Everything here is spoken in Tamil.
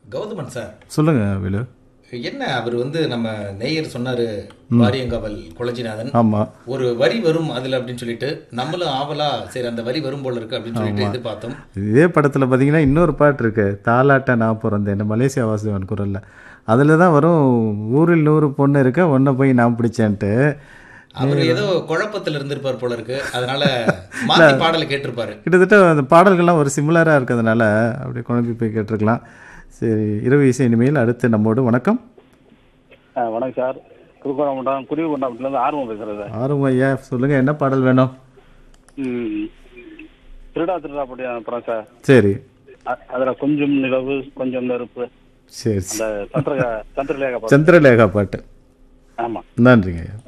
கௌதமன் சார் சொல்லுங்க வேலு என்ன அவர் வந்து நம்ம நேயர் சொன்னாரு வாரியங்காவல் குளஞ்சிநாதன் ஆமா ஒரு வரி வரும் அதுல அப்படின்னு சொல்லிட்டு நம்மளும் ஆவலா சரி அந்த வரி வரும் போல இருக்கு அப்படின்னு சொல்லிட்டு எதிர்பார்த்தோம் இதே படத்துல பாத்தீங்கன்னா இன்னொரு பாட்டு இருக்கு தாலாட்ட நான் பிறந்தேன் இந்த மலேசியா வாசுதேவன் குரல்ல அதுல தான் வரும் ஊரில் நூறு பொண்ணு இருக்க ஒன்றை போய் நான் பிடிச்சேன்ட்டு அவர் ஏதோ குழப்பத்துல இருந்திருப்பார் போல இருக்கு அதனால மாத்தி பாடலை கேட்டிருப்பாரு கிட்டத்தட்ட அந்த பாடல்கள்லாம் ஒரு சிமிலராக இருக்கிறதுனால அப்படியே குழம்பி போய் கேட்டிருக்கலாம் சரி இரவு இசை இனிமேல் அடுத்து நம்மோடு வணக்கம் ஆ, வணக்கம் சார் குருகுணமண்டம் குருகுண்டமத்துலேருந்து ஆர்வம் பேசுகிறேன் சார் ஆறும் ஐயா சொல்லுங்க என்ன பாடல் வேணும் ம் திருடா திருடா படி படம் சார் சரி அ- அதுல கொஞ்சம் நிலவு கொஞ்சம் நெருப்பு சரி அந்த சந்திர சந்திரலேகா படம் சந்திரலேகா பாட்டு ஆமா நன்றிங்க ஐயா